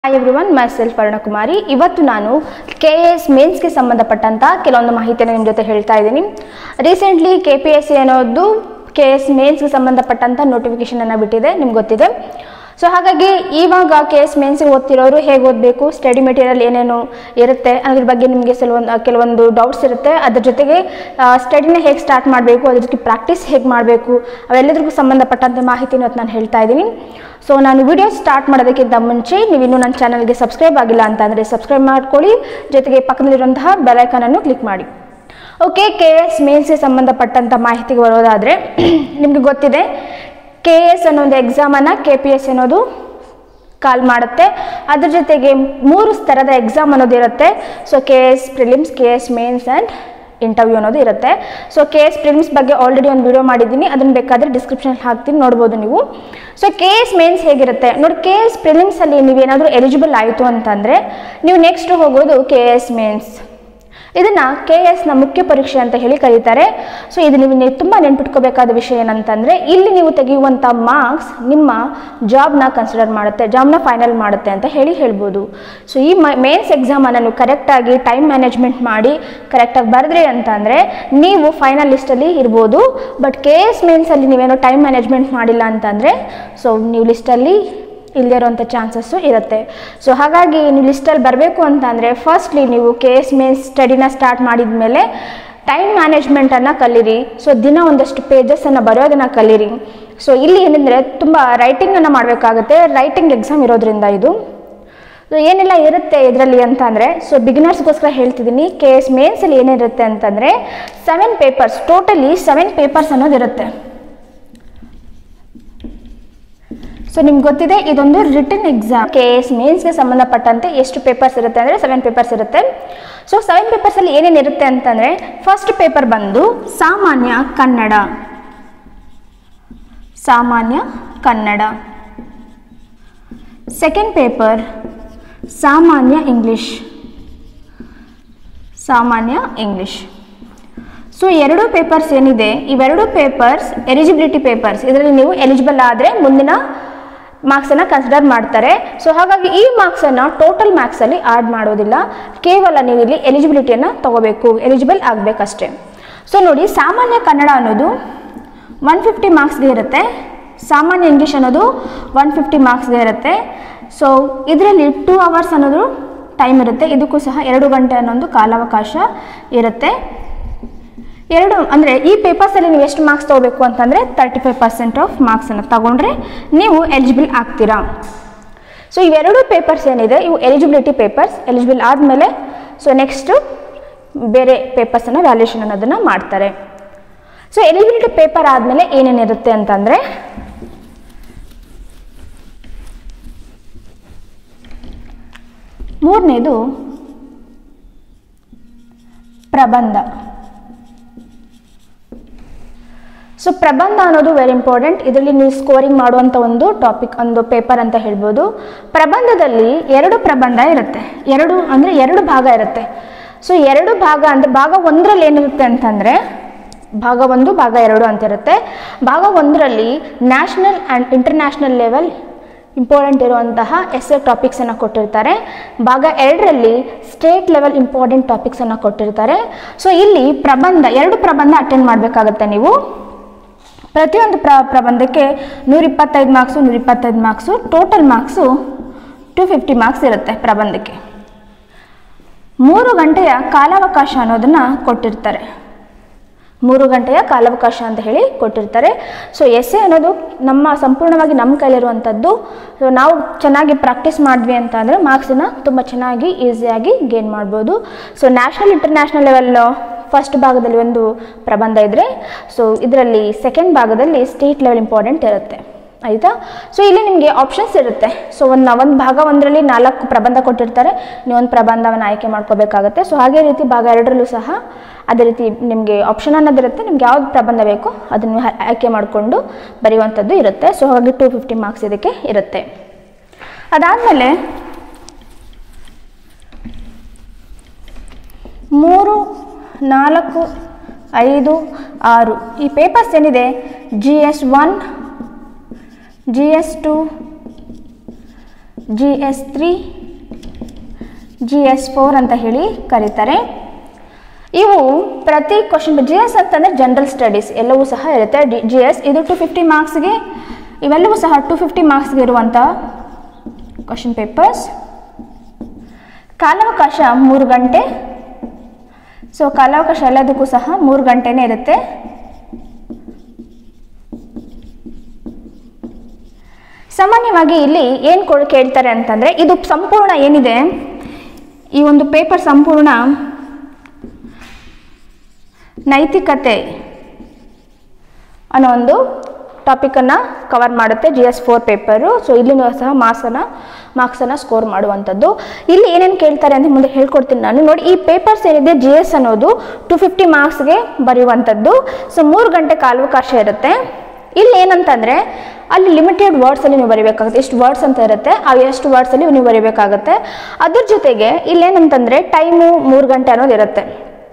hi everyone ಮೈ ಸೆಲ್ಫ್ ಅರುಣಕುಮಾರಿ ಇವತ್ತು ನಾನು ಕೆ ಎಸ್ ಮೇನ್ಸ್ಗೆ ಸಂಬಂಧಪಟ್ಟಂಥ ಕೆಲವೊಂದು ಮಾಹಿತಿಯನ್ನು ನಿಮ್ಮ ಜೊತೆ ಹೇಳ್ತಾ ಇದ್ದೀನಿ recently K P S C ಅನ್ನೋದು ಕೆ ಎಸ್ ಮೇನ್ಸ್ಗೆ ಸಂಬಂಧಪಟ್ಟಂಥ ನೋಟಿಫಿಕೇಷನನ್ನು ಬಿಟ್ಟಿದೆ ನಿಮ್ಗೆ ಗೊತ್ತಿದೆ ಸೊ ಹಾಗಾಗಿ ಇವಾಗ ಕೆ ಎಸ್ ಮೇನ್ಸ್ಗೆ ಓದ್ತಿರೋರು ಹೇಗೆ ಓದಬೇಕು ಸ್ಟಡಿ ಮೆಟೀರಿಯಲ್ ಏನೇನು ಇರುತ್ತೆ ಅದ್ರ ಬಗ್ಗೆ ನಿಮಗೆ ಕೆಲವೊಂದು ಕೆಲವೊಂದು ಡೌಟ್ಸ್ ಇರುತ್ತೆ ಅದ್ರ ಜೊತೆಗೆ ಸ್ಟಡಿನ ಹೇಗೆ ಸ್ಟಾರ್ಟ್ ಮಾಡಬೇಕು ಅದ್ರ ಜೊತೆ ಪ್ರಾಕ್ಟೀಸ್ ಹೇಗೆ ಮಾಡಬೇಕು ಅವೆಲ್ಲದರಿಗೂ ಸಂಬಂಧಪಟ್ಟಂತೆ ಮಾಹಿತಿನ ಇವತ್ತು ನಾನು ಹೇಳ್ತಾ ಇದ್ದೀನಿ ಸೊ ನಾನು ವಿಡಿಯೋ ಸ್ಟಾರ್ಟ್ ಮಾಡೋದಕ್ಕಿಂತ ಮುಂಚೆ ನೀವು ಇನ್ನೂ ನನ್ನ ಚಾನಲ್ಗೆ ಸಬ್ಸ್ಕ್ರೈಬ್ ಆಗಿಲ್ಲ ಅಂತ ಅಂದರೆ ಸಬ್ಸ್ಕ್ರೈಬ್ ಮಾಡ್ಕೊಳ್ಳಿ ಜೊತೆಗೆ ಪಕ್ಕದಲ್ಲಿರುವಂತಹ ಬೆಲೈಕನನ್ನು ಕ್ಲಿಕ್ ಮಾಡಿ ಓಕೆ ಕೆ ಎಸ್ ಮೇನ್ಸ್ಗೆ ಸಂಬಂಧಪಟ್ಟಂಥ ಮಾಹಿತಿಗೆ ಬರೋದಾದರೆ ನಿಮಗೆ ಗೊತ್ತಿದೆ ಕೆ ಎಸ್ ಅನ್ನೋ ಒಂದು ಎಕ್ಸಾಮನ್ನು ಕೆ ಪಿ ಎಸ್ ಅನ್ನೋದು ಕಾಲ್ ಮಾಡುತ್ತೆ ಅದ್ರ ಜೊತೆಗೆ ಮೂರು ಸ್ತರದ ಎಕ್ಸಾಮ್ ಅನ್ನೋದು ಇರುತ್ತೆ so K S prelims K S mains and interview ಅನ್ನೋದು ಇರುತ್ತೆ ಸೊ ಕೆ ಎಸ್ ಪ್ರಿಲಿಮ್ಸ್ ಬಗ್ಗೆ ಆಲ್ರೆಡಿ ಒಂದು ವಿಡಿಯೋ ಮಾಡಿದ್ದೀನಿ ಅದನ್ನು ಬೇಕಾದರೆ ಡಿಸ್ಕ್ರಿಪ್ಷನ್ ಹಾಕ್ತೀನಿ ನೋಡ್ಬೋದು ನೀವು ಸೊ ಕೆ ಎಸ್ ಮೇನ್ಸ್ ಹೇಗಿರುತ್ತೆ ನೋಡಿ ಕೆ ಎಸ್ ಪ್ರಿಲಿಮ್ಸಲ್ಲಿ ನೀವೇನಾದರೂ ಎಲಿಜಿಬಲ್ ಆಯಿತು ಅಂತಂದರೆ ನೀವು ನೆಕ್ಸ್ಟ್ ಹೋಗೋದು ಕೆ ಎಸ್ ಮೇನ್ಸ್ ಇದನ್ನು ಕೆ ಎಸ್ನ ಮುಖ್ಯ ಪರೀಕ್ಷೆ ಅಂತ ಹೇಳಿ ಕರೀತಾರೆ ಸೊ ಇದು ನೀವು ನೀವು ತುಂಬ ನೆನ್ಪಿಟ್ಕೋಬೇಕಾದ ವಿಷಯ ಏನಂತಂದರೆ ಇಲ್ಲಿ ನೀವು ತೆಗೆಯುವಂಥ ಮಾರ್ಕ್ಸ್ ನಿಮ್ಮ ಜಾಬ್ನ ಕನ್ಸಿಡರ್ ಮಾಡುತ್ತೆ ಜಾಬ್ನ ಫೈನಲ್ ಮಾಡುತ್ತೆ ಅಂತ ಹೇಳಿ ಹೇಳ್ಬೋದು ಸೊ ಈ ಮೇನ್ಸ್ ಎಕ್ಸಾಮನ್ನು ನೀವು ಕರೆಕ್ಟಾಗಿ ಟೈಮ್ ಮ್ಯಾನೇಜ್ಮೆಂಟ್ ಮಾಡಿ ಕರೆಕ್ಟಾಗಿ ಬರೆದ್ರಿ ಅಂತಂದರೆ ನೀವು ಫೈನಲ್ ಲಿಸ್ಟಲ್ಲಿ ಇರ್ಬೋದು ಬಟ್ ಕೆ ಎಸ್ ಮೇನ್ಸಲ್ಲಿ ನೀವೇನೋ ಟೈಮ್ ಮ್ಯಾನೇಜ್ಮೆಂಟ್ ಮಾಡಿಲ್ಲ ಅಂತಂದರೆ ಸೊ ನೀವು ಲಿಸ್ಟಲ್ಲಿ ಇಲ್ಲದೇ ಇರೋಂಥ ಚಾನ್ಸಸ್ಸು ಇರುತ್ತೆ ಸೊ ಹಾಗಾಗಿ ನೀವು ಲಿಸ್ಟಲ್ಲಿ ಬರಬೇಕು ಅಂತಂದರೆ ಫಸ್ಟ್ಲಿ ನೀವು ಕೆ ಎಸ್ ಮೇನ್ಸ್ ಸ್ಟಡಿನ ಸ್ಟಾರ್ಟ್ ಮಾಡಿದ ಮೇಲೆ ಟೈಮ್ ಮ್ಯಾನೇಜ್ಮೆಂಟನ್ನು ಕಲೀರಿ ಸೊ ದಿನ ಒಂದಷ್ಟು ಪೇಜಸನ್ನು ಬರೆಯೋದನ್ನು ಕಲೀರಿ ಸೊ ಇಲ್ಲಿ ಏನಂದರೆ ತುಂಬ ರೈಟಿಂಗನ್ನು ಮಾಡಬೇಕಾಗುತ್ತೆ ರೈಟಿಂಗ್ ಎಕ್ಸಾಮ್ ಇರೋದ್ರಿಂದ ಇದು ಸೊ ಏನೆಲ್ಲ ಇರುತ್ತೆ ಇದರಲ್ಲಿ ಅಂತ ಅಂದರೆ ಸೊ ಬಿಗಿನರ್ಸ್ಗೋಸ್ಕರ ಹೇಳ್ತಿದ್ದೀನಿ ಕೆ ಎಸ್ ಮೇನ್ಸಲ್ಲಿ ಏನಿರುತ್ತೆ ಅಂತಂದರೆ seven papers totally seven papers ಅನ್ನೋದಿರುತ್ತೆ ಸೊ ನಿಮ್ಗೆ ಗೊತ್ತಿದೆ ಇದೊಂದು ರಿಟರ್ನ್ ಎಕ್ಸಾಮ್ ಕೆ ಎಸ್ ಮೇನ್ಸ್ಗೆ ಸಂಬಂಧಪಟ್ಟಂತೆ ಎಷ್ಟು ಪೇಪರ್ಸ್ ಇರುತ್ತೆ ಅಂದರೆ ಸೆವೆನ್ ಪೇಪರ್ಸ್ ಇರುತ್ತೆ ಸೊ ಸೆವೆನ್ ಪೇಪರ್ಸಲ್ಲಿ ಏನೇನು ಇರುತ್ತೆ ಅಂತಂದರೆ ಫಸ್ಟ್ ಪೇಪರ್ ಬಂದು ಸಾಮಾನ್ಯ ಕನ್ನಡ ಸಾಮಾನ್ಯ ಕನ್ನಡ ಸೆಕೆಂಡ್ ಪೇಪರ್ ಸಾಮಾನ್ಯ ಇಂಗ್ಲಿಷ್ ಸಾಮಾನ್ಯ ಇಂಗ್ಲಿಷ್ ಸೊ ಎರಡು ಪೇಪರ್ಸ್ ಏನಿದೆ ಇವೆರಡು ಪೇಪರ್ಸ್ ಎಲಿಜಿಬಿಲಿಟಿ ಪೇಪರ್ಸ್ ಇದರಲ್ಲಿ ನೀವು ಎಲಿಜಿಬಲ್ ಆದರೆ ಮುಂದಿನ ಮಾರ್ಕ್ಸನ್ನು ಕನ್ಸಿಡರ್ ಮಾಡ್ತಾರೆ ಸೊ ಹಾಗಾಗಿ ಈ ಮಾರ್ಕ್ಸನ್ನು ಟೋಟಲ್ ಮಾರ್ಕ್ಸಲ್ಲಿ ಆ್ಯಡ್ ಮಾಡೋದಿಲ್ಲ ಕೇವಲ ನೀವು ಇಲ್ಲಿ ಎಲಿಜಿಬಿಲಿಟಿಯನ್ನು ತಗೋಬೇಕು ಎಲಿಜಿಬಲ್ ಆಗಬೇಕಷ್ಟೇ ಸೊ ನೋಡಿ ಸಾಮಾನ್ಯ ಕನ್ನಡ ಅನ್ನೋದು ಒನ್ ಫಿಫ್ಟಿ ಮಾರ್ಕ್ಸ್ಗೆ ಇರುತ್ತೆ ಸಾಮಾನ್ಯ ಇಂಗ್ಲೀಷ್ ಅನ್ನೋದು ಒನ್ ಫಿಫ್ಟಿ ಮಾರ್ಕ್ಸ್ಗೆ ಇರುತ್ತೆ ಸೊ ಇದರಲ್ಲಿ ಟೂ ಅವರ್ಸ್ ಅನ್ನೋದು ಟೈಮ್ ಇರುತ್ತೆ ಇದಕ್ಕೂ ಸಹ ಎರಡು ಗಂಟೆ ಅನ್ನೋದು ಕಾಲಾವಕಾಶ ಇರುತ್ತೆ ಎರಡು ಅಂದರೆ ಈ ಪೇಪರ್ಸಲ್ಲಿ ನೀವು ಎಷ್ಟು ಮಾರ್ಕ್ಸ್ ತೊಗೋಬೇಕು ಅಂತಂದರೆ ತರ್ಟಿ ಫೈವ್ ಪರ್ಸೆಂಟ್ ಆಫ್ ಮಾರ್ಕ್ಸನ್ನು ತಗೊಂಡ್ರೆ ನೀವು ಎಲಿಜಿಬಲ್ ಆಗ್ತೀರಾ ಸೊ ಇವೆರಡು ಪೇಪರ್ಸ್ ಏನಿದೆ ಇವು ಎಲಿಜಿಬಿಲಿಟಿ ಪೇಪರ್ಸ್ ಎಲಿಜಿಬಲ್ ಆದಮೇಲೆ ಸೊ ನೆಕ್ಸ್ಟು ಬೇರೆ ಪೇಪರ್ಸನ್ನು ವ್ಯಾಲ್ಯೂಷನ್ ಅನ್ನೋದನ್ನು ಮಾಡ್ತಾರೆ ಸೊ ಎಲಿಜಿಬಿಲಿಟಿ ಪೇಪರ್ ಆದಮೇಲೆ ಏನೇನಿರುತ್ತೆ ಅಂತಂದರೆ ಮೂರನೇದು ಪ್ರಬಂಧ ಸೊ ಪ್ರಬಂಧ ಅನ್ನೋದು ವೆರಿ ಇಂಪಾರ್ಟೆಂಟ್ ಇದರಲ್ಲಿ ನೀವು ಸ್ಕೋರಿಂಗ್ ಮಾಡುವಂಥ ಒಂದು ಟಾಪಿಕ್ ಒಂದು ಪೇಪರ್ ಅಂತ ಹೇಳ್ಬೋದು ಪ್ರಬಂಧದಲ್ಲಿ ಎರಡು ಪ್ರಬಂಧ ಇರುತ್ತೆ ಎರಡು ಅಂದರೆ ಎರಡು ಭಾಗ ಇರುತ್ತೆ ಸೊ ಎರಡು ಭಾಗ ಅಂದರೆ ಭಾಗ ಒಂದರಲ್ಲಿ ಏನಿರುತ್ತೆ ಅಂತಂದರೆ ಭಾಗ ಒಂದು ಭಾಗ ಎರಡು ಅಂತ ಇರುತ್ತೆ ಭಾಗ ಒಂದರಲ್ಲಿ national and international level important ಇರುವಂತಹ ಎಸ್ ಎ ಟಾಪಿಕ್ಸನ್ನು ಕೊಟ್ಟಿರ್ತಾರೆ ಭಾಗ ಎರಡರಲ್ಲಿ ಸ್ಟೇಟ್ ಲೆವೆಲ್ ಇಂಪಾರ್ಟೆಂಟ್ ಟಾಪಿಕ್ಸನ್ನು ಕೊಟ್ಟಿರ್ತಾರೆ ಸೊ ಇಲ್ಲಿ ಪ್ರಬಂಧ ಎರಡು ಪ್ರಬಂಧ ಅಟೆಂಡ್ ಮಾಡಬೇಕಾಗತ್ತೆ ನೀವು ಪ್ರತಿಯೊಂದು ಪ್ರ ಪ್ರಬಂಧಕ್ಕೆ ನೂರಿಪ್ಪತ್ತೈದು ಮಾರ್ಕ್ಸು ನೂರಿಪ್ಪತ್ತೈದು marks total marks two fifty marks ಇರುತ್ತೆ ಪ್ರಬಂಧಕ್ಕೆ ಮೂರು ಗಂಟೆಯ ಕಾಲಾವಕಾಶ ಅನ್ನೋದನ್ನು ಕೊಟ್ಟಿರ್ತಾರೆ ಮೂರು ಗಂಟೆಯ ಕಾಲಾವಕಾಶ ಅಂತ ಹೇಳಿ ಕೊಟ್ಟಿರ್ತಾರೆ ಸೊ ಎಸ್ ಎ ಅನ್ನೋದು ನಮ್ಮ ಸಂಪೂರ್ಣವಾಗಿ ನಮ್ಮ ಕೈಲಿರುವಂಥದ್ದು ಸೊ ನಾವು ಚೆನ್ನಾಗಿ ಪ್ರಾಕ್ಟೀಸ್ ಮಾಡಿದ್ವಿ ಅಂತ ಅಂದರೆ ಮಾರ್ಕ್ಸನ್ನು ತುಂಬ ಚೆನ್ನಾಗಿ ಈಸಿಯಾಗಿ ಗೇನ್ ಮಾಡ್ಬೋದು so national international level first ಭಾಗದಲ್ಲಿ ಒಂದು ಪ್ರಬಂಧ ಇದ್ದರೆ ಸೊ ಇದರಲ್ಲಿ ಸೆಕೆಂಡ್ ಭಾಗದಲ್ಲಿ ಸ್ಟೇಟ್ ಲೆವೆಲ್ ಇಂಪಾರ್ಟೆಂಟ್ ಇರುತ್ತೆ ಆಯಿತಾ ಸೊ ಇಲ್ಲಿ ನಿಮಗೆ ಆಪ್ಷನ್ಸ್ ಇರುತ್ತೆ ಸೊ ಒಂದು ಒಂದು ಭಾಗ ಒಂದರಲ್ಲಿ ನಾಲ್ಕು ಪ್ರಬಂಧ ಕೊಟ್ಟಿರ್ತಾರೆ ನೀವು ಒಂದು ಪ್ರಬಂಧವನ್ನು ಆಯ್ಕೆ ಮಾಡ್ಕೋಬೇಕಾಗತ್ತೆ ಸೊ ಹಾಗೆ ರೀತಿ ಭಾಗ ಎರಡರಲ್ಲೂ ಸಹ ಅದೇ ರೀತಿ ನಿಮಗೆ ಆಪ್ಷನ್ ಅನ್ನೋದಿರುತ್ತೆ ನಿಮ್ಗೆ ಯಾವ್ದು ಪ್ರಬಂಧ ಬೇಕೋ ಅದನ್ನು ಆಯ್ಕೆ ಮಾಡಿಕೊಂಡು ಬರೆಯುವಂಥದ್ದು ಇರುತ್ತೆ ಸೊ ಹಾಗಾಗಿ ಟು ಫಿಫ್ಟಿ ಮಾರ್ಕ್ಸ್ ಇದಕ್ಕೆ ಇರುತ್ತೆ ಅದಾದಮೇಲೆ ಮೂರು ನಾಲ್ಕು ಐದು ಆರು ಈ ಪೇಪರ್ಸ್ ಏನಿದೆ G S one G S two G S three G S four ಅಂತ ಹೇಳಿ ಕರೀತಾರೆ ಇವು ಪ್ರತಿ ಕ್ವಶನ್ ಜಿ ಎಸ್ ಅಂತಂದರೆ ಜನರಲ್ ಸ್ಟಡೀಸ್ ಎಲ್ಲವೂ ಸಹ ಇರುತ್ತೆ ಡಿ ಜಿ ಎಸ್ ಇದು ಟು ಫಿಫ್ಟಿ ಮಾರ್ಕ್ಸ್ಗೆ ಇವೆಲ್ಲವೂ ಸಹ ಟು ಫಿಫ್ಟಿ ಮಾರ್ಕ್ಸ್ಗೆ ಇರುವಂಥ ಕ್ವಶನ್ ಪೇಪರ್ಸ್ ಕಾಲಾವಕಾಶ ಮೂರು ಗಂಟೆ ಸೊ ಕಾಲಾವಕಾಶ ಎಲ್ಲದಕ್ಕೂ ಸಹ ಮೂರು ಗಂಟೆನೇ ಇರುತ್ತೆ ಸಾಮಾನ್ಯವಾಗಿ ಇಲ್ಲಿ ಏನು ಕೊಡ್ ಕೇಳ್ತಾರೆ ಅಂತಂದರೆ ಇದು ಸಂಪೂರ್ಣ ಏನಿದೆ ಈ ಒಂದು ಪೇಪರ್ ಸಂಪೂರ್ಣ ನೈತಿಕತೆ ಅನ್ನೋ ಒಂದು ಟಾಪಿಕನ್ನು ಕವರ್ ಮಾಡುತ್ತೆ G S four paper so ಇಲ್ಲಿನೂ ಸಹ ಮಾರ್ಕ್ಸನ್ನು ಮಾರ್ಕ್ಸನ್ನು ಸ್ಕೋರ್ ಮಾಡುವಂಥದ್ದು ಇಲ್ಲಿ ಏನೇನು ಕೇಳ್ತಾರೆ ಅಂತ ಮುಂದೆ ಹೇಳ್ಕೊಡ್ತೀನಿ ನಾನು ನೋಡಿ ಈ ಪೇಪರ್ಸ್ ಏನಿದೆ ಜಿ ಎಸ್ ಅನ್ನೋದು ಟು ಫಿಫ್ಟಿ ಮಾರ್ಕ್ಸ್ಗೆ ಬರೆಯುವಂಥದ್ದು ಸೊ ಮೂರು ಗಂಟೆ ಕಾಲಾವಕಾಶ ಇರುತ್ತೆ ಇಲ್ಲಿ ಏನಂತಂದರೆ ಅಲ್ಲಿ ಲಿಮಿಟೆಡ್ ವರ್ಡ್ಸಲ್ಲಿ ನೀವು ಬರೀಬೇಕಾಗುತ್ತೆ ಎಷ್ಟು ವರ್ಡ್ಸ್ ಅಂತ ಇರುತ್ತೆ ಆ ಎಷ್ಟು ವರ್ಡ್ಸಲ್ಲಿ ನೀವು ಬರೀಬೇಕಾಗುತ್ತೆ ಅದ್ರ ಜೊತೆಗೆ ಇಲ್ಲೇನಂತಂದರೆ ಟೈಮು ಮೂರು ಗಂಟೆ ಅನ್ನೋದು ಇರುತ್ತೆ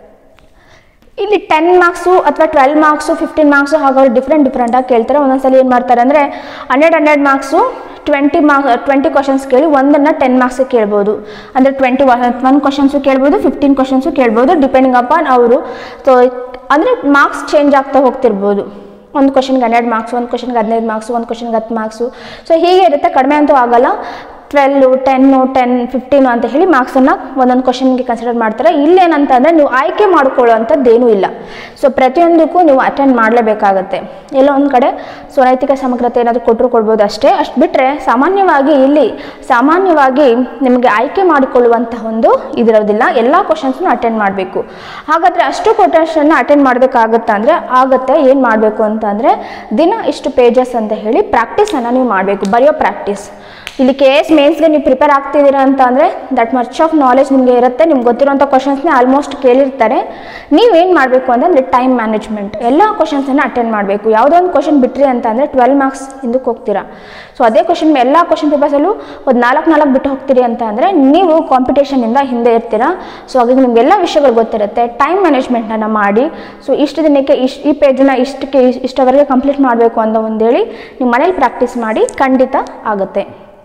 ಇಲ್ಲಿ ಟೆನ್ ಮಾರ್ಕ್ಸು ಅಥವಾ ಟ್ವೆಲ್ ಮಾರ್ಕ್ಸು ಫಿಫ್ಟೀನ್ ಮಾರ್ಕ್ಸು ಹಾಗಾದ್ರೆ ಡಿಫ್ರೆಂಟ್ ಡಿಫ್ರೆಂಟಾಗಿ ಕೇಳ್ತಾರೆ ಒಂದೊಂದ್ಸಲ ಏನು ಮಾಡ್ತಾರೆ ಅಂದರೆ hundred hundred marks twenty mark twenty questions ಕೇಳಿ ಒಂದನ್ನು ಟೆನ್ ಮಾರ್ಕ್ಸ್ ಕೇಳ್ಬೋದು ಅಂದರೆ ಟ್ವೆಂಟಿ ಒನ್ ಕ್ವಶನ್ಸು ಕೇಳ್ಬೋದು ಫಿಫ್ಟೀನ್ ಕ್ವಶನ್ಸು ಕೇಳ್ಬೋದು ಡಿಪೆಂಡಿಂಗ್ ಅಪಾನ್ ಅವರು ಸೊ ಅಂದರೆ ಮಾರ್ಕ್ಸ್ ಚೇಂಜ್ ಆಗ್ತಾ ಹೋಗ್ತಿರ್ಬೋದು ಒಂದು ಕ್ವಶನ್ಗೆ ಹನ್ನೆರಡು ಮಾರ್ಕ್ಸ್ ಒಂದು ಕ್ವಶನ್ಗೆ ಹದಿನೈದು ಮಾರ್ಕ್ಸು ಒಂದು ಕ್ವಶನ್ಗೆ ಹತ್ತು ಮಾರ್ಕ್ಸು ಸೊ ಹೀಗೆ ಇರುತ್ತೆ ಕಡಿಮೆ ಅಂತೂ ಆಗಲ್ಲ ಟ್ವೆಲ್ಲು ಟೆನ್ನು ಟೆನ್ ಫಿಫ್ಟೀನು ಅಂತ ಹೇಳಿ ಮಾರ್ಕ್ಸನ್ನು ಒಂದೊಂದು ಕ್ವಶನ್ಗೆ ಕನ್ಸಿಡರ್ ಮಾಡ್ತಾರೆ ಇಲ್ಲೇನಂತ ಅಂದರೆ ನೀವು ಆಯ್ಕೆ ಮಾಡ್ಕೊಳ್ಳೋವಂಥದ್ದು ಏನೂ ಇಲ್ಲ ಸೊ ಪ್ರತಿಯೊಂದಕ್ಕೂ ನೀವು ಅಟೆಂಡ್ ಮಾಡಲೇಬೇಕಾಗತ್ತೆ ಎಲ್ಲೋ ಒಂದು ಕಡೆ ಸೊ ನೈತಿಕ ಸಮಗ್ರತೆ ಏನಾದರೂ ಕೊಟ್ಟರು ಕೊಡ್ಬೋದು ಅಷ್ಟೇ ಅಷ್ಟು ಬಿಟ್ಟರೆ ಸಾಮಾನ್ಯವಾಗಿ ಇಲ್ಲಿ ಸಾಮಾನ್ಯವಾಗಿ ನಿಮಗೆ ಆಯ್ಕೆ ಮಾಡಿಕೊಳ್ಳುವಂತಹ ಒಂದು ಇದಿರೋದಿಲ್ಲ ಎಲ್ಲ ಕ್ವಶನ್ಸ್ನು ಅಟೆಂಡ್ ಮಾಡಬೇಕು ಹಾಗಾದರೆ ಅಷ್ಟು ಕ್ವಶನ್ನ ಅಟೆಂಡ್ ಮಾಡಬೇಕಾಗತ್ತಾ ಅಂದರೆ ಆಗತ್ತೆ ಏನು ಮಾಡಬೇಕು ಅಂತ ಅಂದರೆ ದಿನ ಇಷ್ಟು ಪೇಜಸ್ ಅಂತ ಹೇಳಿ ಪ್ರಾಕ್ಟೀಸನ್ನು ನೀವು ಮಾಡಬೇಕು ಬರೆಯೋ ಪ್ರಾಕ್ಟೀಸ್ ಇಲ್ಲಿ ಕೆ ಎಸ್ ಮೇನ್ಸ್ಗೆ ನೀವು ಪ್ರಿಪೇರ್ ಆಗ್ತಿದ್ದೀರಾ ಅಂತ ಅಂದರೆ ದಟ್ ಮಚ್ ಆಫ್ ನಾಲೆಜ್ ನಿಮಗೆ ಇರುತ್ತೆ ನಿಮ್ಗೆ ಗೊತ್ತಿರೋಂಥ ಕ್ವಶನ್ಸ್ನೇ ಆಲ್ಮೋಸ್ಟ್ ಕೇಳಿರ್ತಾರೆ ನೀವೇನು ಮಾಡಬೇಕು ಅಂತಂದರೆ ಟೈಮ್ ಮ್ಯಾನೇಜ್ಮೆಂಟ್ ಎಲ್ಲ ಕ್ವಶನ್ಸನ್ನು ಅಟೆಂಡ್ ಮಾಡಬೇಕು ಯಾವುದೋ ಒಂದು ಕ್ವಶನ್ ಬಿಟ್ರಿ ಅಂತ ಅಂದರೆ ಟ್ವೆಲ್ ಮಾರ್ಕ್ಸ್ ಹಿಂದಕ್ಕೆ ಹೋಗ್ತೀರಾ ಸೊ ಅದೇ ಕ್ವಶನ್ ಎಲ್ಲ ಕ್ವಶನ್ ಪೇಪರ್ಸಲ್ಲೂ ಒಂದು ನಾಲ್ಕು ನಾಲ್ಕು ಬಿಟ್ಟು ಹೋಗ್ತೀರಿ ಅಂತ ಅಂದರೆ ನೀವು ಕಾಂಪಿಟೇಷನಿಂದ ಹಿಂದೆ ಇರ್ತೀರಾ ಸೊ ಹಾಗಾಗಿ ನಿಮಗೆಲ್ಲ ವಿಷಯಗಳು ಗೊತ್ತಿರುತ್ತೆ ಟೈಮ್ ಮ್ಯಾನೇಜ್ಮೆಂಟನ್ನು ಮಾಡಿ ಸೊ ಇಷ್ಟು ದಿನಕ್ಕೆ ಇಷ್ಟು ಈ ಪೇಜನ್ನ ಇಷ್ಟಕ್ಕೆ ಇಷ್ಟವರೆಗೆ ಕಂಪ್ಲೀಟ್ ಮಾಡಬೇಕು ಅಂತ ಒಂದೇಳಿ ನೀವು ಮನೇಲಿ ಪ್ರಾಕ್ಟೀಸ್ ಮಾಡಿ ಖಂಡಿತ ಆಗುತ್ತೆ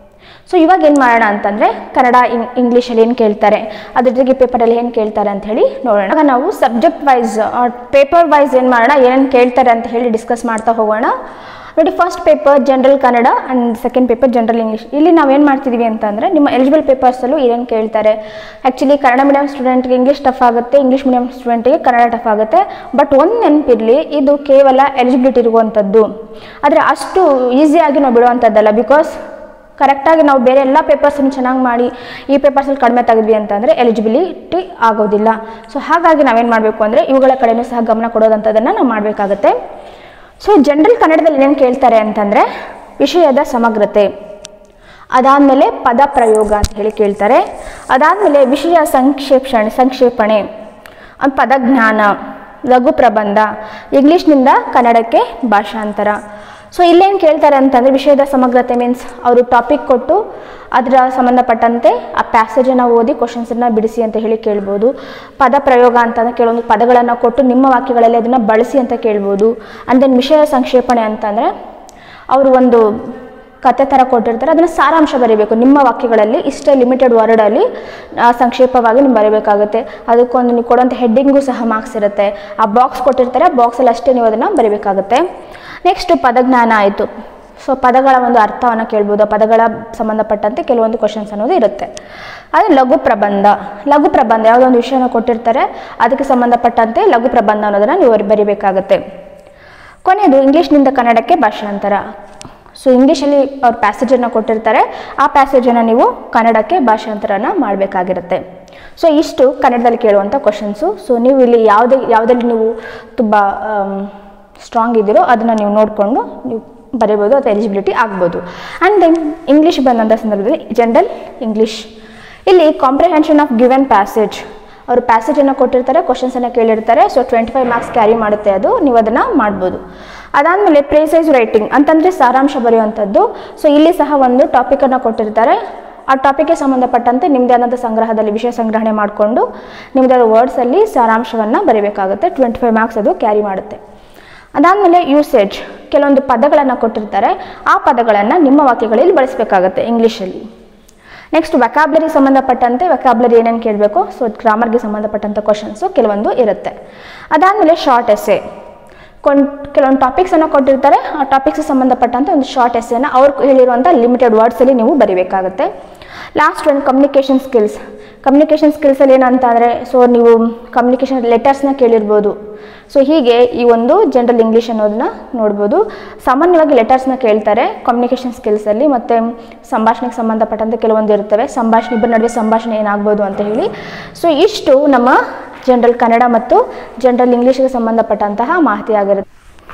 ಸೊ ಇವಾಗ ಏನು ಮಾಡೋಣ ಅಂತಂದರೆ ಕನ್ನಡ ಇಂಗ್ ಇಂಗ್ಲೀಷಲ್ಲಿ ಏನು ಕೇಳ್ತಾರೆ ಅದ್ರ ಜೊತೆಗೆ ಪೇಪರಲ್ಲಿ ಏನು ಕೇಳ್ತಾರೆ ಅಂತ ಹೇಳಿ ನೋಡೋಣ ಆಗ ನಾವು ಸಬ್ಜೆಕ್ಟ್ ವೈಸ್ ಪೇಪರ್ ವೈಸ್ ಏನು ಮಾಡೋಣ ಏನೇನು ಕೇಳ್ತಾರೆ ಅಂತ ಹೇಳಿ ಡಿಸ್ಕಸ್ ಮಾಡ್ತಾ ಹೋಗೋಣ ನೋಡಿ first paper general Kannada and second paper general English ಇಲ್ಲಿ ನಾವೇನು ಮಾಡ್ತಿದ್ದೀವಿ ಅಂತಂದರೆ ನಿಮ್ಮ ಎಲಿಜಿಬಲ್ ಪೇಪರ್ಸಲ್ಲೂ ಏನೇನು ಕೇಳ್ತಾರೆ ಆ್ಯಕ್ಚುಲಿ ಕನ್ನಡ ಮೀಡಿಯಂ ಸ್ಟೂಡೆಂಟ್ಗೆ ಇಂಗ್ಲೀಷ್ ಟಫ್ ಆಗುತ್ತೆ ಇಂಗ್ಲೀಷ್ ಮೀಡಿಯಂ ಸ್ಟೂಡೆಂಟಿಗೆ ಕನ್ನಡ ಟಫ್ ಆಗುತ್ತೆ ಬಟ್ ಒಂದು ನೆನಪಿರಲಿ ಇದು ಕೇವಲ ಎಲಿಜಿಬಿಲಿಟಿ ಇರುವಂಥದ್ದು ಆದರೆ ಅಷ್ಟು ಈಸಿಯಾಗಿ ನಾವು ಬಿಡುವಂಥದ್ದಲ್ಲ ಬಿಕಾಸ್ ಕರೆಕ್ಟಾಗಿ ನಾವು ಬೇರೆ ಎಲ್ಲ ಪೇಪರ್ಸನ್ನು ಚೆನ್ನಾಗಿ ಮಾಡಿ ಈ ಪೇಪರ್ಸಲ್ಲಿ ಕಡಿಮೆ ತೆಗೆದ್ವಿ ಅಂತಂದರೆ ಎಲಿಜಿಬಿಲಿಟಿ ಆಗೋದಿಲ್ಲ ಸೊ ಹಾಗಾಗಿ ನಾವೇನು ಮಾಡಬೇಕು ಅಂದರೆ ಇವುಗಳ ಕಡೆನೂ ಸಹ ಗಮನ ಕೊಡೋದಂಥದ್ದನ್ನು ನಾವು ಮಾಡಬೇಕಾಗತ್ತೆ ಸೊ ಜನರಲ್ ಕನ್ನಡದಲ್ಲಿ ಏನೇನು ಕೇಳ್ತಾರೆ ಅಂತಂದರೆ ವಿಷಯದ ಸಮಗ್ರತೆ ಅದಾದಮೇಲೆ ಪದ ಪ್ರಯೋಗ ಅಂತ ಹೇಳಿ ಕೇಳ್ತಾರೆ ಅದಾದಮೇಲೆ ವಿಷಯ ಸಂಕ್ಷೇಪಣೆ ಸಂಕ್ಷೇಪಣೆ ಆಮೇಲೆ ಪದಜ್ಞಾನ ಲಘು ಪ್ರಬಂಧ ಇಂಗ್ಲೀಷ್ನಿಂದ ಕನ್ನಡಕ್ಕೆ ಭಾಷಾಂತರ ಸೊ ಇಲ್ಲೇನು ಕೇಳ್ತಾರೆ ಅಂತಂದರೆ ವಿಷಯದ ಸಮಗ್ರತೆ ಮೀನ್ಸ್ ಅವರು ಟಾಪಿಕ್ ಕೊಟ್ಟು ಅದರ ಸಂಬಂಧಪಟ್ಟಂತೆ ಆ ಪ್ಯಾಸೇಜನ್ನು ಓದಿ ಕ್ವಶನ್ಸನ್ನು ಬಿಡಿಸಿ ಅಂತ ಹೇಳಿ ಕೇಳ್ಬೋದು ಪದ ಪ್ರಯೋಗ ಅಂತಂದರೆ ಕೆಲವೊಂದು ಪದಗಳನ್ನು ಕೊಟ್ಟು ನಿಮ್ಮ ವಾಕ್ಯಗಳಲ್ಲಿ ಅದನ್ನು ಬಳಸಿ ಅಂತ ಕೇಳ್ಬೋದು ಆ್ಯಂಡ್ ದೆನ್ ವಿಷಯ ಸಂಕ್ಷೇಪಣೆ ಅಂತಂದರೆ ಅವರು ಒಂದು ಕತೆ ಥರ ಕೊಟ್ಟಿರ್ತಾರೆ ಅದನ್ನು ಸಾರಾಂಶ ಬರೀಬೇಕು ನಿಮ್ಮ ವಾಕ್ಯಗಳಲ್ಲಿ ಇಷ್ಟೇ ಲಿಮಿಟೆಡ್ ವರ್ಡಲ್ಲಿ ಸಂಕ್ಷೇಪವಾಗಿ ನೀವು ಬರೀಬೇಕಾಗುತ್ತೆ ಅದಕ್ಕೊಂದು ನೀವು ಕೊಡೋಂಥ ಹೆಡ್ಡಿಂಗು ಸಹ ಮಾರ್ಕ್ಸ್ ಇರುತ್ತೆ ಆ ಬಾಕ್ಸ್ ಕೊಟ್ಟಿರ್ತಾರೆ ಆ ಬಾಕ್ಸಲ್ಲಿ ಅಷ್ಟೇ ನೀವು ಅದನ್ನು ಬರೀಬೇಕಾಗುತ್ತೆ ನೆಕ್ಸ್ಟು ಪದಜ್ಞಾನ ಆಯಿತು ಸೊ ಪದಗಳ ಒಂದು ಅರ್ಥವನ್ನು ಕೇಳ್ಬೋದು ಆ ಪದಗಳ ಸಂಬಂಧಪಟ್ಟಂತೆ ಕೆಲವೊಂದು ಕ್ವಶನ್ಸ್ ಅನ್ನೋದು ಇರುತ್ತೆ ಅದು ಲಘು ಪ್ರಬಂಧ ಲಘು ಪ್ರಬಂಧ ಯಾವುದೋ ಒಂದು ವಿಷಯನ ಕೊಟ್ಟಿರ್ತಾರೆ ಅದಕ್ಕೆ ಸಂಬಂಧಪಟ್ಟಂತೆ ಲಘು ಪ್ರಬಂಧ ಅನ್ನೋದನ್ನು ನೀವು ಬರಿಬೇಕಾಗುತ್ತೆ ಕೊನೆಯದು ಇಂಗ್ಲೀಷ್ನಿಂದ ಕನ್ನಡಕ್ಕೆ ಭಾಷಾಂತರ ಸೊ ಇಂಗ್ಲೀಷಲ್ಲಿ ಅವ್ರು ಪ್ಯಾಸೇಜನ್ನು ಕೊಟ್ಟಿರ್ತಾರೆ ಆ ಪ್ಯಾಸೇಜನ್ನು ನೀವು ಕನ್ನಡಕ್ಕೆ ಭಾಷಾಂತರನ ಮಾಡಬೇಕಾಗಿರುತ್ತೆ ಸೊ ಇಷ್ಟು ಕನ್ನಡದಲ್ಲಿ ಕೇಳುವಂಥ ಕ್ವಶನ್ಸು ಸೊ ನೀವು ಇಲ್ಲಿ ಯಾವುದೇ ಯಾವುದಲ್ಲಿ ನೀವು ತುಂಬ ಸ್ಟ್ರಾಂಗ್ ಇದ್ದೀರೋ ಅದನ್ನು ನೀವು ನೋಡಿಕೊಂಡು ನೀವು ಬರೀಬೋದು ಅಥವಾ ಎಲಿಜಿಬಿಲಿಟಿ ಆಗ್ಬೋದು ಆ್ಯಂಡ್ ದೆನ್ ಇಂಗ್ಲೀಷ್ ಬಂದಂಥ ಸಂದರ್ಭದಲ್ಲಿ ಜನರಲ್ ಇಂಗ್ಲೀಷ್ ಇಲ್ಲಿ ಕಾಂಪ್ರಿಹೆನ್ಷನ್ ಆಫ್ ಗಿವೆನ್ ಪ್ಯಾಸೇಜ್ ಅವರು ಪ್ಯಾಸೇಜನ್ನು ಕೊಟ್ಟಿರ್ತಾರೆ ಕ್ವಶನ್ಸನ್ನು ಕೇಳಿರ್ತಾರೆ so twenty five marks carry ಮಾಡುತ್ತೆ ಅದು ನೀವು ಅದನ್ನು ಮಾಡ್ಬೋದು ಅದಾದಮೇಲೆ ಪ್ರೇಸೈಸ್ ರೈಟಿಂಗ್ ಅಂತಂದರೆ ಸಾರಾಂಶ ಬರೆಯುವಂಥದ್ದು ಸೊ ಇಲ್ಲಿ ಸಹ ಒಂದು ಟಾಪಿಕನ್ನು ಕೊಟ್ಟಿರ್ತಾರೆ ಆ ಟಾಪಿಕ್ಗೆ ಸಂಬಂಧಪಟ್ಟಂತೆ ನಿಮ್ಮದೇ ಆದಂಥ ಸಂಗ್ರಹದಲ್ಲಿ ವಿಷಯ ಸಂಗ್ರಹಣೆ ಮಾಡಿಕೊಂಡು ನಿಮ್ಮದೇ ವರ್ಡ್ಸಲ್ಲಿ ಸಾರಾಂಶವನ್ನು ಬರೀಬೇಕಾಗುತ್ತೆ ಟ್ವೆಂಟಿ ಫೈವ್ ಮಾರ್ಕ್ಸ್ ಅದು ಕ್ಯಾರಿ ಮಾಡುತ್ತೆ ಅದಾದಮೇಲೆ ಯೂಸೇಜ್ ಕೆಲವೊಂದು ಪದಗಳನ್ನು ಕೊಟ್ಟಿರ್ತಾರೆ ಆ ಪದಗಳನ್ನು ನಿಮ್ಮ ವಾಕ್ಯಗಳಲ್ಲಿ ಬಳಸಬೇಕಾಗತ್ತೆ ಇಂಗ್ಲೀಷಲ್ಲಿ ನೆಕ್ಸ್ಟ್ ವಕಾಬ್ಲರಿ ಸಂಬಂಧಪಟ್ಟಂತೆ ವಕಾಬ್ಲರಿ ಏನೇನು ಕೇಳಬೇಕು ಸೊ ಗ್ರಾಮರ್ಗೆ ಸಂಬಂಧಪಟ್ಟಂಥ ಕ್ವಶನ್ಸು ಕೆಲವೊಂದು ಇರುತ್ತೆ ಅದಾದಮೇಲೆ ಶಾರ್ಟ್ ಎಸ್ಸೆ ಕೊನ್ ಕೆಲವೊಂದು ಟಾಪಿಕ್ಸನ್ನು ಕೊಟ್ಟಿರ್ತಾರೆ ಆ ಟಾಪಿಕ್ಸ್ ಸಂಬಂಧಪಟ್ಟಂತೆ ಒಂದು ಶಾರ್ಟ್ ಎಸ್ಸೆನ ಅವ್ರು ಹೇಳಿರುವಂಥ ಲಿಮಿಟೆಡ್ ವರ್ಡ್ಸಲ್ಲಿ ನೀವು ಬರಿಬೇಕಾಗುತ್ತೆ ಲಾಸ್ಟ್ ಒಂದು ಕಮ್ಯುನಿಕೇಷನ್ ಸ್ಕಿಲ್ಸ್ ಕಮ್ಯುನಿಕೇಷನ್ ಸ್ಕಿಲ್ಸಲ್ಲಿ ಏನಂತ ಅಂದರೆ ಸೊ ನೀವು ಕಮ್ಯುನಿಕೇಷನ್ ಲೆಟರ್ಸ್ನ ಕೇಳಿರ್ಬೋದು ಸೊ ಹೀಗೆ ಈ ಒಂದು ಜನರಲ್ ಇಂಗ್ಲೀಷ್ ಅನ್ನೋದನ್ನ ನೋಡ್ಬೋದು ಸಾಮಾನ್ಯವಾಗಿ ಲೆಟರ್ಸ್ನ ಕೇಳ್ತಾರೆ ಕಮ್ಯುನಿಕೇಷನ್ ಸ್ಕಿಲ್ಸಲ್ಲಿ ಮತ್ತು ಸಂಭಾಷಣೆಗೆ ಸಂಬಂಧಪಟ್ಟಂತೆ ಕೆಲವೊಂದು ಇರ್ತವೆ ಸಂಭಾಷಣೆ ಇಬ್ಬರ ನಡುವೆ ಸಂಭಾಷಣೆ ಏನಾಗ್ಬೋದು ಅಂತ ಹೇಳಿ ಸೊ ಇಷ್ಟು ನಮ್ಮ ಜನರಲ್ ಕನ್ನಡ ಮತ್ತು ಜನರಲ್ ಇಂಗ್ಲೀಷ್ಗೆ ಸಂಬಂಧಪಟ್ಟಂತಹ ಮಾಹಿತಿ ಆಗಿರುತ್ತೆ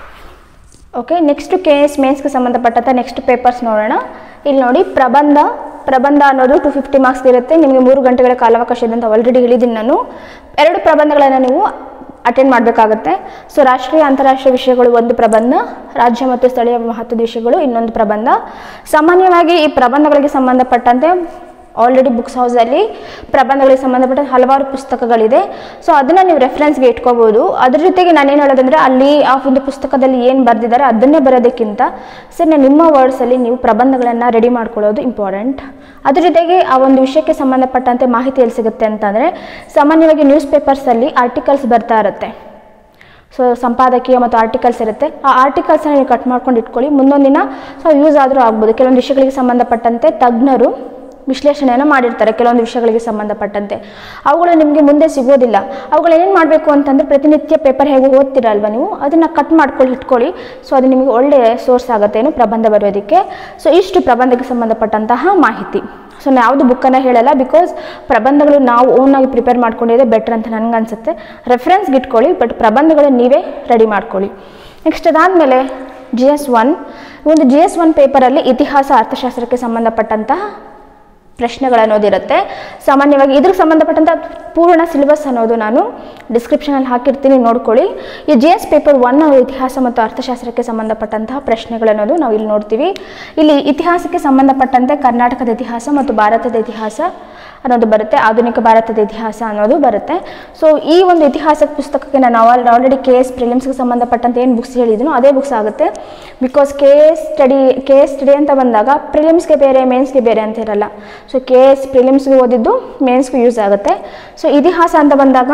ಓಕೆ ನೆಕ್ಸ್ಟ್ ಕೆ ಎಸ್ ಮೇನ್ಸ್ಗೆ ಸಂಬಂಧಪಟ್ಟಂಥ ನೆಕ್ಸ್ಟ್ ಪೇಪರ್ಸ್ ನೋಡೋಣ ಇಲ್ಲಿ ನೋಡಿ ಪ್ರಬಂಧ ಪ್ರಬಂಧ ಅನ್ನೋದು ಟು ಫಿಫ್ಟಿ ಮಾರ್ಕ್ಸ್ ಇರುತ್ತೆ ನಿಮಗೆ ಮೂರು ಗಂಟೆಗಳ ಕಾಲಾವಕಾಶ ಇದೆ ಅಂತ ಆಲ್ರೆಡಿ ಹೇಳಿದ್ದೀನಿ ನಾನು ಎರಡು ಪ್ರಬಂಧಗಳನ್ನು ನೀವು ಅಟೆಂಡ್ ಮಾಡಬೇಕಾಗುತ್ತೆ ಸೊ ರಾಷ್ಟ್ರೀಯ ಅಂತಾರಾಷ್ಟ್ರೀಯ ವಿಷಯಗಳು ಒಂದು ಪ್ರಬಂಧ ರಾಜ್ಯ ಮತ್ತು ಸ್ಥಳೀಯ ಮಹತ್ವದ ವಿಷಯಗಳು ಇನ್ನೊಂದು ಪ್ರಬಂಧ ಸಾಮಾನ್ಯವಾಗಿ ಈ ಪ್ರಬಂಧಗಳಿಗೆ ಸಂಬಂಧಪಟ್ಟಂತೆ ಆಲ್ರೆಡಿ ಬುಕ್ಸ್ ಹೌಸಲ್ಲಿ ಪ್ರಬಂಧಗಳಿಗೆ ಸಂಬಂಧಪಟ್ಟ ಹಲವಾರು ಪುಸ್ತಕಗಳಿದೆ ಸೊ ಅದನ್ನು ನೀವು ರೆಫರೆನ್ಸ್ಗೆ ಇಟ್ಕೋಬೋದು ಅದ್ರ ಜೊತೆಗೆ ನಾನೇನು ಹೇಳೋದಂದರೆ ಅಲ್ಲಿ ಆ ಒಂದು ಪುಸ್ತಕದಲ್ಲಿ ಏನು ಬರೆದಿದ್ದಾರೆ ಅದನ್ನೇ ಬರೋದಕ್ಕಿಂತ ಸರ್ ನಿಮ್ಮ ವರ್ಡ್ಸಲ್ಲಿ ನೀವು ಪ್ರಬಂಧಗಳನ್ನು ರೆಡಿ ಮಾಡ್ಕೊಳ್ಳೋದು ಇಂಪಾರ್ಟೆಂಟ್ ಅದ್ರ ಜೊತೆಗೆ ಆ ಒಂದು ವಿಷಯಕ್ಕೆ ಸಂಬಂಧಪಟ್ಟಂತೆ ಮಾಹಿತಿ ಎಲ್ಲಿ ಸಿಗುತ್ತೆ ಅಂತಂದರೆ ಸಾಮಾನ್ಯವಾಗಿ ನ್ಯೂಸ್ ಪೇಪರ್ಸಲ್ಲಿ ಆರ್ಟಿಕಲ್ಸ್ ಬರ್ತಾ ಇರುತ್ತೆ ಸೊ ಸಂಪಾದಕೀಯ ಮತ್ತು ಆರ್ಟಿಕಲ್ಸ್ ಇರುತ್ತೆ ಆ ಆರ್ಟಿಕಲ್ಸ್ನ ನೀವು ಕಟ್ ಮಾಡ್ಕೊಂಡು ಇಟ್ಕೊಳ್ಳಿ ಮುಂದೊಂದು ದಿನ ಸೊ ಯೂಸ್ ಆದರೂ ಆಗ್ಬೋದು ಕೆಲವೊಂದು ವಿಷಯಗಳಿಗೆ ಸಂಬಂಧಪಟ್ಟಂತೆ ತಜ್ಞರು ವಿಶ್ಲೇಷಣೆಯನ್ನು ಮಾಡಿರ್ತಾರೆ ಕೆಲವೊಂದು ವಿಷಯಗಳಿಗೆ ಸಂಬಂಧಪಟ್ಟಂತೆ ಅವುಗಳು ನಿಮಗೆ ಮುಂದೆ ಸಿಗೋದಿಲ್ಲ ಅವುಗಳು ಏನು ಮಾಡಬೇಕು ಅಂತಂದರೆ ಪ್ರತಿನಿತ್ಯ ಪೇಪರ್ ಹೇಗೆ ಓದ್ತೀರಲ್ವ ನೀವು ಅದನ್ನು ಕಟ್ ಮಾಡ್ಕೊಳ್ಳಿ ಇಟ್ಕೊಳ್ಳಿ ಸೊ ಅದು ನಿಮಗೆ ಒಳ್ಳೆಯ ಸೋರ್ಸ್ ಆಗುತ್ತೆ ಏನು ಪ್ರಬಂಧ ಬರೆಯೋದಕ್ಕೆ ಸೊ ಇಷ್ಟು ಪ್ರಬಂಧಕ್ಕೆ ಸಂಬಂಧಪಟ್ಟಂತಹ ಮಾಹಿತಿ ಸೊ ನಾನು ಯಾವುದು ಬುಕ್ಕನ್ನು ಹೇಳಲ್ಲ ಬಿಕಾಸ್ ಪ್ರಬಂಧಗಳು ನಾವು ಓನಾಗಿ ಪ್ರಿಪೇರ್ ಮಾಡ್ಕೊಂಡಿದ್ದೆ ಬೆಟರ್ ಅಂತ ನನಗನ್ಸುತ್ತೆ ರೆಫರೆನ್ಸ್ಗೆ ಇಟ್ಕೊಳ್ಳಿ ಬಟ್ ಪ್ರಬಂಧಗಳು ನೀವೇ ರೆಡಿ ಮಾಡ್ಕೊಳ್ಳಿ ನೆಕ್ಸ್ಟ್ ಅದಾದಮೇಲೆ ಜಿ ಎಸ್ ಒನ್ ಒಂದು ಜಿ ಎಸ್ ಒನ್ ಪೇಪರಲ್ಲಿ ಇತಿಹಾಸ ಅರ್ಥಶಾಸ್ತ್ರಕ್ಕೆ ಸಂಬಂಧಪಟ್ಟಂತಹ ಪ್ರಶ್ನೆಗಳು ಅನ್ನೋದಿರುತ್ತೆ ಸಾಮಾನ್ಯವಾಗಿ ಇದ್ರಿಗೆ ಸಂಬಂಧಪಟ್ಟಂಥ ಪೂರ್ಣ ಸಿಲೆಬಸ್ ಅನ್ನೋದು ನಾನು ಡಿಸ್ಕ್ರಿಪ್ಷನಲ್ಲಿ ಹಾಕಿರ್ತೀನಿ ನೋಡ್ಕೊಳ್ಳಿ ಈ ಜಿ ಎಸ್ ಪೇಪರ್ ಒನ್ ಇತಿಹಾಸ ಮತ್ತು ಅರ್ಥಶಾಸ್ತ್ರಕ್ಕೆ ಸಂಬಂಧಪಟ್ಟಂತಹ ಪ್ರಶ್ನೆಗಳು ಅನ್ನೋದು ನಾವು ಇಲ್ಲಿ ನೋಡ್ತೀವಿ ಇಲ್ಲಿ ಇತಿಹಾಸಕ್ಕೆ ಸಂಬಂಧಪಟ್ಟಂತೆ ಕರ್ನಾಟಕದ ಇತಿಹಾಸ ಮತ್ತು ಭಾರತದ ಇತಿಹಾಸ ಅನ್ನೋದು ಬರುತ್ತೆ ಆಧುನಿಕ ಭಾರತದ ಇತಿಹಾಸ ಅನ್ನೋದು ಬರುತ್ತೆ ಸೊ ಈ ಒಂದು ಇತಿಹಾಸ ಪುಸ್ತಕಕ್ಕೆ ನಾನು ಆಲ್ರೆಡಿ ಕೆ ಎಸ್ ಪ್ರಿಲಿಮ್ಸ್ಗೆ ಸಂಬಂಧಪಟ್ಟಂತೆ ಏನು ಬುಕ್ಸ್ ಹೇಳಿದ್ದೀನೋ ಅದೇ ಬುಕ್ಸ್ ಆಗುತ್ತೆ because K S study K S study ಅಂತ ಬಂದಾಗ ಪ್ರಿಲಿಮ್ಸ್ಗೆ ಬೇರೆ ಮೇನ್ಸ್ಗೆ ಬೇರೆ ಅಂತ ಇರಲ್ಲ ಸೊ ಕೆ ಎಸ್ ಪ್ರಿಲಿಮ್ಸ್ಗೆ ಓದಿದ್ದು ಮೇನ್ಸ್ಗೂ ಯೂಸ್ ಆಗುತ್ತೆ ಸೊ ಇತಿಹಾಸ ಅಂತ ಬಂದಾಗ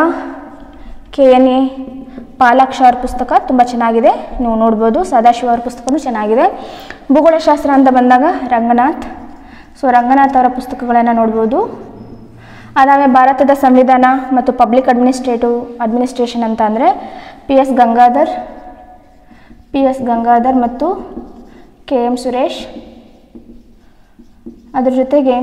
ಕೆ ಎನ್ ಎ ಪಾಲಾಕ್ಷ ಅವ್ರ ಪುಸ್ತಕ ತುಂಬ ಚೆನ್ನಾಗಿದೆ ನೀವು ನೋಡ್ಬೋದು ಸದಾಶಿವ ಅವ್ರ ಪುಸ್ತಕನೂ ಚೆನ್ನಾಗಿದೆ ಭೂಗೋಳಶಾಸ್ತ್ರ ಅಂತ ಬಂದಾಗ ರಂಗನಾಥ್ ಸೊ ರಂಗನಾಥ್ ಅವರ ಪುಸ್ತಕಗಳನ್ನು ನೋಡ್ಬೋದು ಅದಾದಮೇಲೆ ಭಾರತದ ಸಂವಿಧಾನ ಮತ್ತು ಪಬ್ಲಿಕ್ ಅಡ್ಮಿನಿಸ್ಟ್ರೇಟಿವ್ ಅಡ್ಮಿನಿಸ್ಟ್ರೇಷನ್ ಅಂತ ಅಂದರೆ P S Gangadhar P S Gangadhar ಮತ್ತು ಕೆ ಎಂ ಸುರೇಶ್ ಅದ್ರ ಜೊತೆಗೆ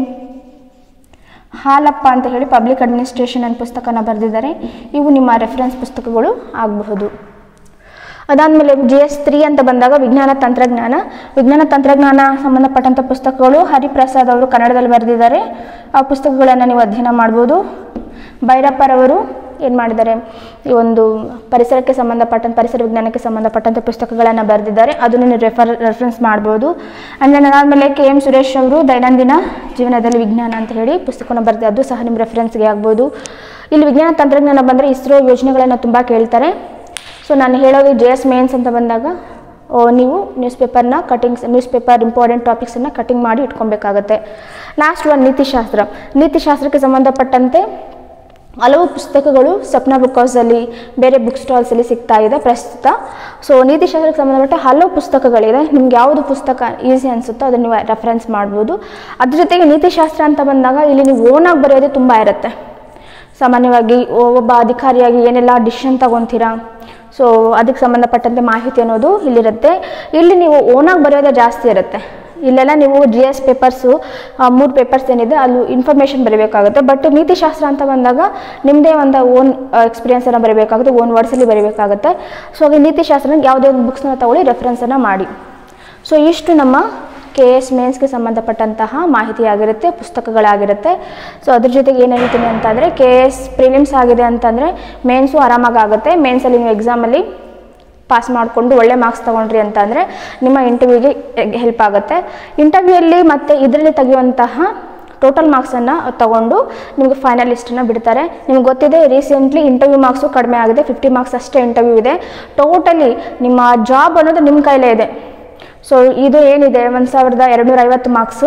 ಹಾಲಪ್ಪ ಅಂತ ಹೇಳಿ ಪಬ್ಲಿಕ್ ಅಡ್ಮಿನಿಸ್ಟ್ರೇಷನ್ ಅನ್ನೋ ಪುಸ್ತಕನ ಬರೆದಿದ್ದಾರೆ ಇವು ನಿಮ್ಮ ರೆಫರೆನ್ಸ್ ಪುಸ್ತಕಗಳು ಆಗಬಹುದು ಅದಾದಮೇಲೆ ಜಿ ಎಸ್ ತ್ರೀ ಅಂತ ಬಂದಾಗ ವಿಜ್ಞಾನ ತಂತ್ರಜ್ಞಾನ ವಿಜ್ಞಾನ ತಂತ್ರಜ್ಞಾನ ಸಂಬಂಧಪಟ್ಟಂಥ ಪುಸ್ತಕಗಳು ಹರಿಪ್ರಸಾದ್ ಅವರು ಕನ್ನಡದಲ್ಲಿ ಬರೆದಿದ್ದಾರೆ ಆ ಪುಸ್ತಕಗಳನ್ನು ನೀವು ಅಧ್ಯಯನ ಮಾಡ್ಬೋದು ಭೈರಪ್ಪರವರು ಏನು ಮಾಡಿದ್ದಾರೆ ಈ ಒಂದು ಪರಿಸರಕ್ಕೆ ಸಂಬಂಧಪಟ್ಟಂಥ ಪರಿಸರ ವಿಜ್ಞಾನಕ್ಕೆ ಸಂಬಂಧಪಟ್ಟಂಥ ಪುಸ್ತಕಗಳನ್ನು ಬರೆದಿದ್ದಾರೆ ಅದನ್ನು ನೀವು ರೆಫರ್ ರೆಫರೆನ್ಸ್ ಮಾಡ್ಬೋದು ಆ್ಯಂಡ್ ದೆನ್ ಅದಾದಮೇಲೆ ಕೆ ಎಂ ಸುರೇಶ್ ಅವರು ದೈನಂದಿನ ಜೀವನದಲ್ಲಿ ವಿಜ್ಞಾನ ಅಂತ ಹೇಳಿ ಪುಸ್ತಕವನ್ನು ಬರೆದಿದೆ ಅದು ಸಹ ನಿಮ್ಮ ರೆಫರೆನ್ಸ್ಗೆ ಆಗ್ಬೋದು ಇಲ್ಲಿ ವಿಜ್ಞಾನ ತಂತ್ರಜ್ಞಾನ ಬಂದರೆ ಇಸ್ರೋ ಯೋಜನೆಗಳನ್ನು ತುಂಬ ಕೇಳ್ತಾರೆ ಸೊ ನಾನು ಹೇಳೋದು ಜೆ ಎಸ್ ಮೇನ್ಸ್ ಅಂತ ಬಂದಾಗ ಓ, ನೀವು ನ್ಯೂಸ್ ಪೇಪರ್ನ ಕಟಿಂಗ್ಸ್ ನ್ಯೂಸ್ ಪೇಪರ್ ಇಂಪಾರ್ಟೆಂಟ್ ಟಾಪಿಕ್ಸನ್ನು ಕಟಿಂಗ್ ಮಾಡಿ ಇಟ್ಕೊಬೇಕಾಗತ್ತೆ ಲಾಸ್ಟ್ ಒನ್ ನೀತಿಶಾಸ್ತ್ರ ನೀತಿಶಾಸ್ತ್ರಕ್ಕೆ ಸಂಬಂಧಪಟ್ಟಂತೆ ಹಲವು ಪುಸ್ತಕಗಳು ಸಪ್ನ ಬುಕ್ ಹೌಸಲ್ಲಿ ಬೇರೆ ಬುಕ್ ಸ್ಟಾಲ್ಸಲ್ಲಿ ಸಿಗ್ತಾ ಇದೆ ಪ್ರಸ್ತುತ ಸೊ ನೀತಿಶಾಸ್ತ್ರಕ್ಕೆ ಸಂಬಂಧಪಟ್ಟ ಹಲವು ಪುಸ್ತಕಗಳಿದೆ ನಿಮ್ಗೆ ಯಾವುದು ಪುಸ್ತಕ ಈಸಿ ಅನಿಸುತ್ತೋ ಅದನ್ನು ನೀವು ರೆಫರೆನ್ಸ್ ಮಾಡ್ಬೋದು ಅದ್ರ ಜೊತೆಗೆ ನೀತಿಶಾಸ್ತ್ರ ಅಂತ ಬಂದಾಗ ಇಲ್ಲಿ ನೀವು ಓನಾಗಿ ಬರೆಯೋದೇ ತುಂಬ ಇರುತ್ತೆ ಸಾಮಾನ್ಯವಾಗಿ ಒಬ್ಬ ಅಧಿಕಾರಿಯಾಗಿ ಏನೆಲ್ಲ ಡಿಸಿಷನ್ ತಗೊತೀರಾ ಸೊ ಅದಕ್ಕೆ ಸಂಬಂಧಪಟ್ಟಂತೆ ಮಾಹಿತಿ ಅನ್ನೋದು ಇಲ್ಲಿರುತ್ತೆ ಇಲ್ಲಿ ನೀವು ಓನಾಗಿ ಬರೆಯೋದೇ ಜಾಸ್ತಿ ಇರುತ್ತೆ ಇಲ್ಲೆಲ್ಲ ನೀವು ಜಿ ಎಸ್ ಪೇಪರ್ಸು ಮೂರು ಪೇಪರ್ಸ್ ಏನಿದೆ ಅಲ್ಲಿ ಇನ್ಫಾರ್ಮೇಷನ್ ಬರೀಬೇಕಾಗುತ್ತೆ ಬಟ್ ನೀತಿಶಾಸ್ತ್ರ ಅಂತ ಬಂದಾಗ ನಿಮ್ಮದೇ ಒಂದು ಓನ್ ಎಕ್ಸ್ಪೀರಿಯನ್ಸನ್ನು ಬರೀಬೇಕಾಗುತ್ತೆ ಓನ್ ವರ್ಡ್ಸಲ್ಲಿ ಬರೀಬೇಕಾಗುತ್ತೆ ಸೊ ಹಾಗೆ ನೀತಿಶಾಸ್ತ್ರ ಯಾವುದೇ ಒಂದು ಬುಕ್ಸ್ನ ತಗೊಳ್ಳಿ ರೆಫರೆನ್ಸನ್ನು ಮಾಡಿ ಸೊ ಇಷ್ಟು ನಮ್ಮ ಕೆ ಎಸ್ ಮೇನ್ಸ್ಗೆ ಸಂಬಂಧಪಟ್ಟಂತಹ ಮಾಹಿತಿ ಆಗಿರುತ್ತೆ ಪುಸ್ತಕಗಳಾಗಿರುತ್ತೆ ಸೊ ಅದ್ರ ಜೊತೆಗೆ ಏನು ಹೇಳ್ತೀನಿ ಅಂತಂದರೆ ಕೆ ಎಸ್ ಪ್ರಿಲಿಮ್ಸ್ ಆಗಿದೆ ಅಂತಂದರೆ ಮೇನ್ಸು ಆರಾಮಾಗಿ ಆಗುತ್ತೆ ಮೇನ್ಸಲ್ಲಿ ನೀವು ಎಕ್ಸಾಮಲ್ಲಿ ಪಾಸ್ ಮಾಡಿಕೊಂಡು ಒಳ್ಳೆ ಮಾರ್ಕ್ಸ್ ತೊಗೊಂಡ್ರಿ ಅಂತಂದರೆ ನಿಮ್ಮ ಇಂಟರ್ವ್ಯೂಗೆ ಹೆಲ್ಪ್ ಆಗುತ್ತೆ ಇಂಟರ್ವ್ಯೂಯಲ್ಲಿ ಮತ್ತು ಇದರಲ್ಲಿ ತೆಗೆಯುವಂತಹ ಟೋಟಲ್ ಮಾರ್ಕ್ಸನ್ನು ತಗೊಂಡು ನಿಮಗೆ ಫೈನಲ್ ಲಿಸ್ಟನ್ನು ಬಿಡ್ತಾರೆ ನಿಮ್ಗೆ ಗೊತ್ತಿದೆ ರೀಸೆಂಟ್ಲಿ ಇಂಟರ್ವ್ಯೂ ಮಾರ್ಕ್ಸು ಕಡಿಮೆ ಆಗಿದೆ ಫಿಫ್ಟಿ ಮಾರ್ಕ್ಸ್ ಅಷ್ಟೇ ಇಂಟರ್ವ್ಯೂ ಇದೆ ಟೋಟಲಿ ನಿಮ್ಮ ಜಾಬ್ ಅನ್ನೋದು ನಿಮ್ಮ ಕೈಲೇ ಇದೆ ಸೊ ಇದು ಏನಿದೆ ಒಂದು ಸಾವಿರದ ಎರಡುನೂರ ಐವತ್ತು ಮಾರ್ಕ್ಸು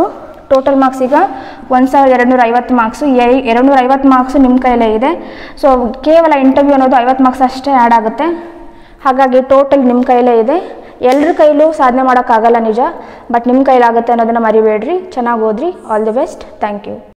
ಟೋಟಲ್ ಮಾರ್ಕ್ಸ್ ಈಗ ಒಂದು ಸಾವಿರದ ಎರಡುನೂರ ಐವತ್ತು ಮಾರ್ಕ್ಸು ಎರಡು ನೂರ ಐವತ್ತು ಮಾರ್ಕ್ಸು ನಿಮ್ಮ ಕೈಲೇ ಇದೆ ಸೊ ಕೇವಲ ಇಂಟರ್ವ್ಯೂ ಅನ್ನೋದು ಐವತ್ತು ಮಾರ್ಕ್ಸ್ ಅಷ್ಟೇ ಆ್ಯಡ್ ಆಗುತ್ತೆ ಹಾಗಾಗಿ ಟೋಟಲ್ ನಿಮ್ಮ ಕೈಲೇ ಇದೆ ಎಲ್ಲರ ಕೈಲೂ ಸಾಧನೆ ಮಾಡೋಕ್ಕಾಗಲ್ಲ ನಿಜ ಬಟ್ ನಿಮ್ಮ ಕೈಲಾಗುತ್ತೆ ಅನ್ನೋದನ್ನು ಮರಿಬೇಡ್ರಿ ಚೆನ್ನಾಗಿ ಓದ್ರಿ all the best thank you